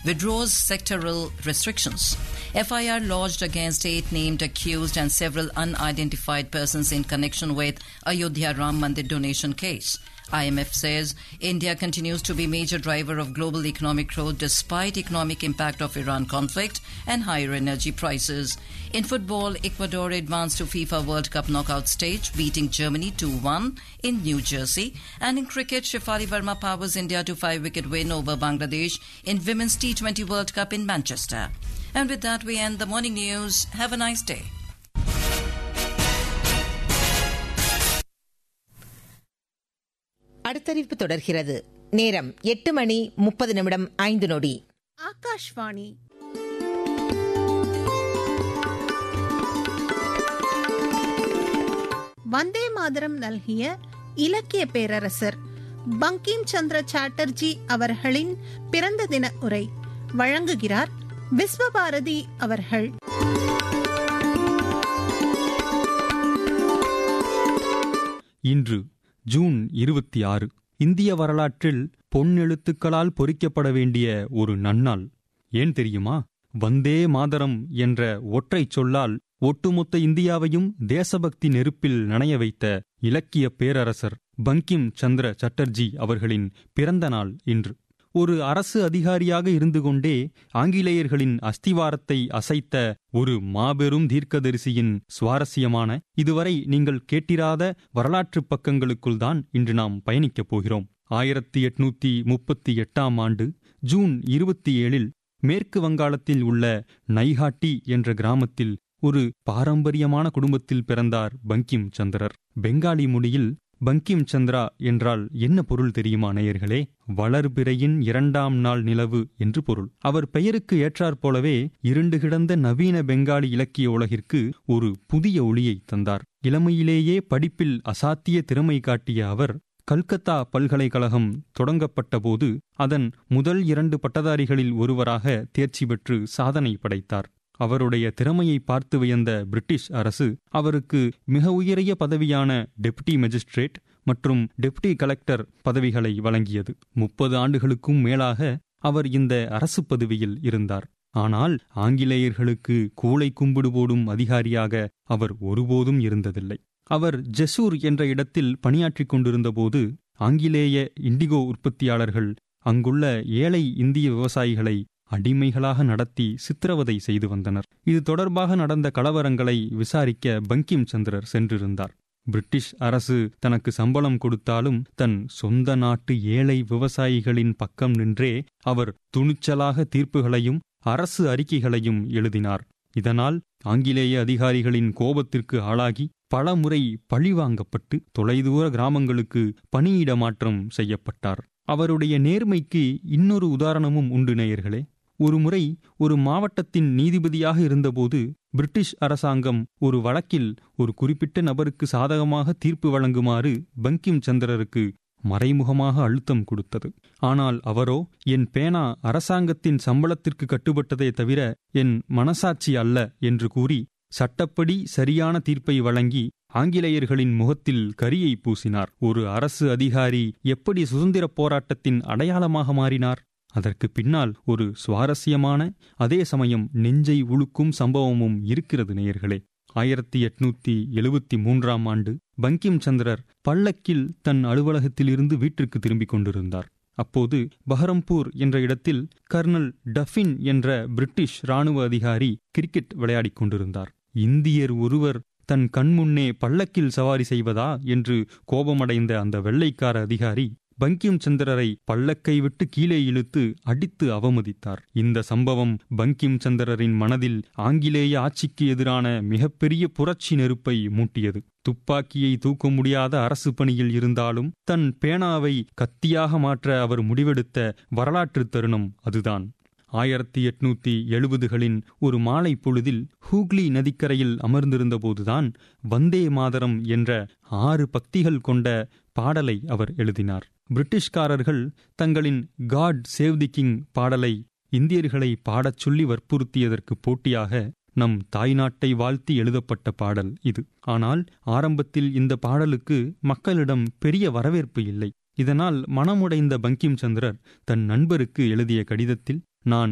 withdraws sectoral restrictions. FIR lodged against eight named accused and several unidentified persons in connection with Ayodhya Ram Mandir donation case. IMF says India continues to be major driver of global economic growth despite economic impact of Iran conflict and higher energy prices. In football, Ecuador advanced to FIFA World Cup knockout stage, beating Germany 2-1 in New Jersey. And in cricket, Shefali Verma powers India to five-wicket win over Bangladesh in Women's T20 World Cup in Manchester. And with that, we end the morning news. Have a nice day. அடுத்தறிவிப்பு தொடர்கிறது நேரம் எட்டு மணி முப்பது நிமிடம் ஐந்து நொடி ஆகாஷ்வாணி வந்தே மாதரம் நல்கிய இலக்கிய பேரரசர் பங்கிம் சந்திர சாட்டர்ஜி அவர்களின் பிறந்த தின உரை வழங்குகிறார் விஸ்வபாரதி அவர்கள் இன்று ஜூன் இருபத்தி ஆறு இந்திய வரலாற்றில் பொன்னெழுத்துக்களால் பொறிக்கப்பட வேண்டிய ஒரு நன்னாள் ஏன் தெரியுமா வந்தே மாதரம் என்ற ஒற்றைச் சொல்லால் ஒட்டுமொத்த இந்தியாவையும் தேசபக்தி நெருப்பில் நனைய வைத்த இலக்கிய பேரரசர் பங்கிம் சந்திர சட்டர்ஜி அவர்களின் பிறந்த நாள் இன்று ஒரு அரசு அதிகாரியாக இருந்து கொண்டே ஆங்கிலேயர்களின் அஸ்திவாரத்தை அசைத்த ஒரு மாபெரும் தீர்க்கதரிசியின் சுவாரஸ்யமான இதுவரை நீங்கள் கேட்டிராத வரலாற்றுப் பக்கங்களுக்குள் தான் இன்று நாம் பயணிக்கப் போகிறோம் ஆயிரத்தி எட்நூத்தி முப்பத்தி எட்டாம் ஆண்டு ஜூன் இருபத்தி ஏழில் மேற்கு வங்காளத்தில் உள்ள நைஹாட்டி என்ற கிராமத்தில் ஒரு பாரம்பரியமான குடும்பத்தில் பிறந்தார் பங்கிம் சந்திரர் பெங்காலி மொழியில் பங்கிம் சந்திரா என்றால் என்ன பொருள் தெரியுமா நேயர்களே வளர்பிறையின் இரண்டாம் நாள் நிலவு என்று பொருள் அவர் பெயருக்கு ஏற்றாற் போலவே இருண்டு கிடந்த நவீன பெங்காலி இலக்கிய உலகிற்கு ஒரு புதிய ஒளியை தந்தார் இளமையிலேயே படிப்பில் அசாத்திய திறமை காட்டிய அவர் கல்கத்தா பல்கலைக்கழகம் தொடங்கப்பட்ட போது அதன் முதல் இரண்டு பட்டதாரிகளில் ஒருவராக தேர்ச்சி பெற்று சாதனை படைத்தார் அவருடைய திறமையை பார்த்து வியந்த பிரிட்டிஷ் அரசு அவருக்கு மிக உயரிய பதவியான டெப்டி மெஜிஸ்ட்ரேட் மற்றும் டெப்டி கலெக்டர் பதவிகளை வழங்கியது முப்பது ஆண்டுகளுக்கும் மேலாக அவர் இந்த அரசு பதவியில் இருந்தார் ஆனால் ஆங்கிலேயர்களுக்கு கூளை கும்பிடு போடும் அதிகாரியாக அவர் ஒருபோதும் இருந்ததில்லை அவர் ஜெசூர் என்ற இடத்தில் பணியாற்றிக் கொண்டிருந்தபோது ஆங்கிலேய இண்டிகோ உற்பத்தியாளர்கள் அங்குள்ள ஏழை இந்திய விவசாயிகளை அடிமைகளாக நடத்தி சித்திரவதை செய்து வந்தனர் இது தொடர்பாக நடந்த கலவரங்களை விசாரிக்க பங்கிம் சந்திரர் சென்றிருந்தார் பிரிட்டிஷ் அரசு தனக்கு சம்பளம் கொடுத்தாலும் தன் சொந்த நாட்டு ஏழை விவசாயிகளின் பக்கம் நின்றே அவர் துணிச்சலாக தீர்ப்புகளையும் அரசு அறிக்கைகளையும் எழுதினார் இதனால் ஆங்கிலேய அதிகாரிகளின் கோபத்திற்கு ஆளாகி பல முறை பழிவாங்கப்பட்டு தொலைதூர கிராமங்களுக்கு பணியிட மாற்றம் செய்யப்பட்டார் அவருடைய நேர்மைக்கு இன்னொரு உதாரணமும் உண்டு நேயர்களே ஒருமுறை ஒரு மாவட்டத்தின் நீதிபதியாக இருந்தபோது பிரிட்டிஷ் அரசாங்கம் ஒரு வழக்கில் ஒரு குறிப்பிட்ட நபருக்கு சாதகமாக தீர்ப்பு வழங்குமாறு பங்கிம் சந்திரருக்கு மறைமுகமாக அழுத்தம் கொடுத்தது ஆனால் அவரோ என் பேனா அரசாங்கத்தின் சம்பளத்திற்கு கட்டுப்பட்டதே தவிர என் மனசாட்சி அல்ல என்று கூறி சட்டப்படி சரியான தீர்ப்பை வழங்கி ஆங்கிலேயர்களின் முகத்தில் கரியை பூசினார் ஒரு அரசு அதிகாரி எப்படி சுதந்திரப் போராட்டத்தின் அடையாளமாக மாறினார் அதற்கு பின்னால் ஒரு சுவாரஸ்யமான அதே சமயம் நெஞ்சை உழுக்கும் சம்பவமும் இருக்கிறது நேயர்களே ஆயிரத்தி எட்நூத்தி எழுபத்தி மூன்றாம் ஆண்டு பங்கிம் சந்திரர் பல்லக்கில் தன் அலுவலகத்திலிருந்து வீட்டிற்கு திரும்பிக் கொண்டிருந்தார் அப்போது பஹரம்பூர் என்ற இடத்தில் கர்னல் டஃபின் என்ற பிரிட்டிஷ் ராணுவ அதிகாரி கிரிக்கெட் விளையாடிக் கொண்டிருந்தார் இந்தியர் ஒருவர் தன் கண்முன்னே பல்லக்கில் சவாரி செய்வதா என்று கோபமடைந்த அந்த வெள்ளைக்கார அதிகாரி பங்கிம் சந்திரரை பல்லக்கை விட்டு கீழே இழுத்து அடித்து அவமதித்தார் இந்த சம்பவம் பங்கிம் சந்திரரின் மனதில் ஆங்கிலேய ஆட்சிக்கு எதிரான மிகப்பெரிய புரட்சி நெருப்பை மூட்டியது துப்பாக்கியை தூக்க முடியாத அரசு பணியில் இருந்தாலும் தன் பேனாவை கத்தியாக மாற்ற அவர் முடிவெடுத்த வரலாற்று தருணம் அதுதான் ஆயிரத்தி எட்நூத்தி எழுபதுகளின் ஒரு மாலை பொழுதில் ஹூக்ளி நதிக்கரையில் அமர்ந்திருந்தபோதுதான் வந்தே மாதரம் என்ற ஆறு பக்திகள் கொண்ட பாடலை அவர் எழுதினார் பிரிட்டிஷ்காரர்கள் தங்களின் காட் சேவ் தி கிங் பாடலை இந்தியர்களை பாடச் சொல்லி வற்புறுத்தியதற்கு போட்டியாக நம் தாய்நாட்டை வாழ்த்தி எழுதப்பட்ட பாடல் இது ஆனால் ஆரம்பத்தில் இந்த பாடலுக்கு மக்களிடம் பெரிய வரவேற்பு இல்லை இதனால் மனமுடைந்த பங்கிம் சந்திரர் தன் நண்பருக்கு எழுதிய கடிதத்தில் நான்